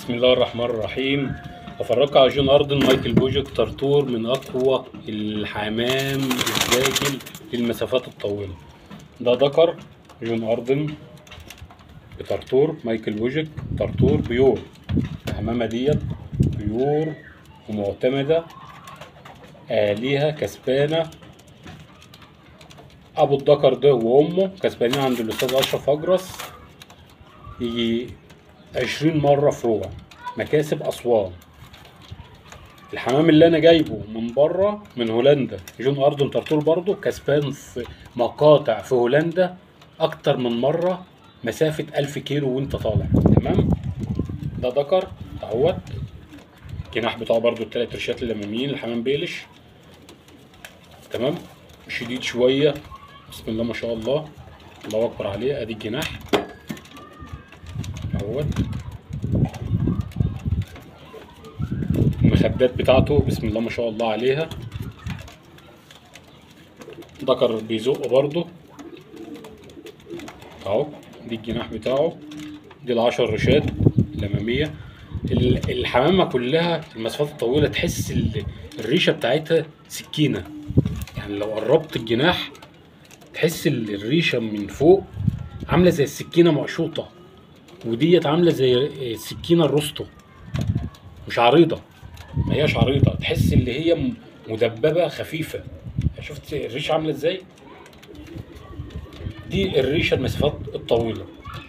بسم الله الرحمن الرحيم افرجكم على جون اردن مايكل بوجك ترتور من اقوى الحمام الزاجل للمسافات الطويله ده ذكر جون اردن بترتور مايكل بوجك ترتور بيور الحمامه ديت بيور ومعتمده آليها كسبانه ابو الذكر ده وامه كسبانين عند الاستاذ اشرف اجرس يجي عشرين مرة في ربع مكاسب أسوان الحمام اللي أنا جايبه من بره من هولندا جون أردن ترتول برضه كسبان في مقاطع في هولندا أكتر من مرة مسافة ألف كيلو وأنت طالع تمام ده ذكر اهوت الجناح بتاعه برضه التلات رشات الأماميين الحمام بيلش تمام شديد شوية بسم الله ما شاء الله الله أكبر عليه أدي الجناح اهوت المخدات بتاعته بسم الله ما شاء الله عليها ذكر بيزق برضه اهو دي الجناح بتاعه دي العشر رشات الاماميه ال- الحمامه كلها المسافات الطويله تحس ال- الريشه بتاعتها سكينه يعني لو قربت الجناح تحس ال- الريشه من فوق عامله زي السكينه مقشوطه وديت عامله زي السكينه الرستو مش عريضه ما هياش عريضه تحس اللي هي م- مدببه خفيفه شفت الريشه عامله ازاي دي الريشه المسافات الطويله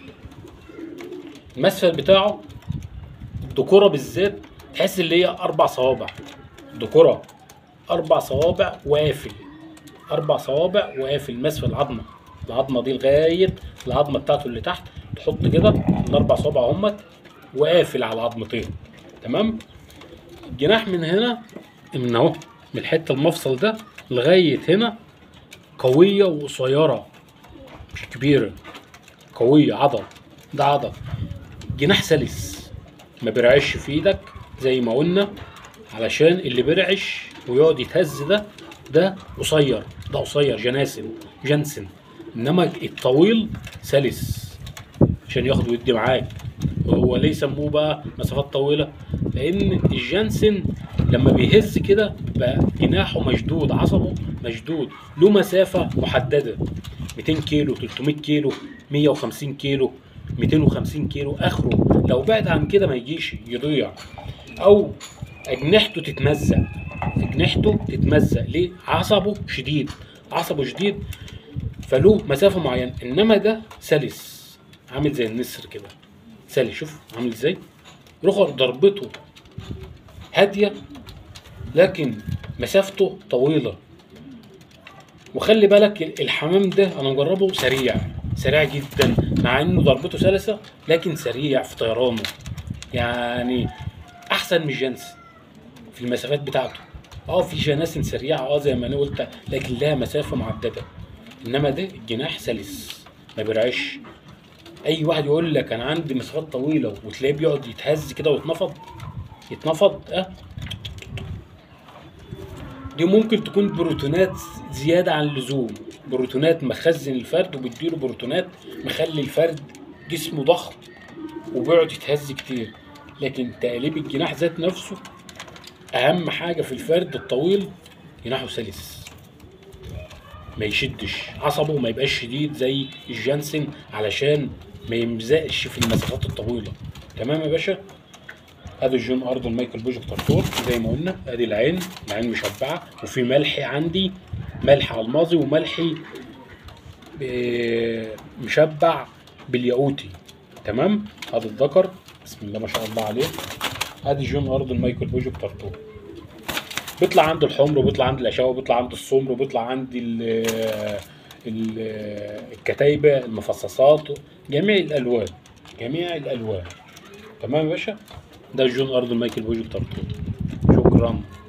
المسفل بتاعه الدكوره بالذات تحس اللي هي اربع صوابع الدكوره اربع صوابع وقافل اربع صوابع وقافل مسفل العظمه العظمه دي لغايه العظمه بتاعته اللي تحت تحط كده الاربع صوابع همت وقافل على العظمتين تمام الجناح من هنا من اهو من الحته المفصل ده لغايه هنا قويه وقصيره مش كبيره قويه عضل ده عضل جناح سلس ما بيرعش في ايدك زي ما قلنا علشان اللي بيرعش ويقعد يتهز ده ده قصير ده قصير جناسن جنسن انما الطويل سلس عشان ياخد ويدي معاك وهو ليه سموه بقى مسافات طويله لان الجنسن لما بيهز كده بقى جناحه مشدود عصبه مشدود له مسافه محدده 200 كيلو 300 كيلو 150 كيلو 250 كيلو اخره لو بعد عن كده ما يجيش يضيع او اجنحته تتمزق اجنحته تتمزق ليه عصبه شديد عصبه شديد فله مسافه معينه انما ده سلس عامل زي النسر كده سلس شوف عامل ازاي روح ضربته هاديه لكن مسافته طويله وخلي بالك الحمام ده انا مجربه سريع سريع جدا مع انه ضربته سلسه لكن سريع في طيرانه يعني احسن من الجنس في المسافات بتاعته اه في جناسن سريعه اه زي ما انا قلت لكن لها مسافه محدده انما ده الجناح سلس ما بيرعش اي واحد يقول لك انا عندي مسافات طويله وتلاقيه بيقعد يتهز كده ويتنفض يتنفض اه دي ممكن تكون بروتونات زيادة عن اللزوم بروتونات مخزن الفرد وبيديله بروتونات مخلي الفرد جسمه ضخم وبيقعد يتهز كتير لكن تقليب الجناح ذات نفسه أهم حاجة في الفرد الطويل جناحه سلس ما يشدش عصبه ما يبقاش شديد زي الجانسن علشان ما يمزقش في المسافات الطويلة تمام يا باشا ادي الجون ارض المايكل بوجك ترتور زي ما قلنا ادي العين العين مشبعه وفي ملح عندي ملح الماظي وملحي ب- مشبع بالياقوتي تمام ادي الذكر بسم الله ما شاء الله عليه ادي جون ارض المايكل بوجك ترتور بيطلع عنده الحمر وبيطلع عنده الاشاوه وبيطلع عنده السمر وبيطلع عندي ال ال الكتايبه المفصصات جميع الالوان جميع الالوان تمام يا باشا ده جون ارض مايكل بوجك ترتور شكرا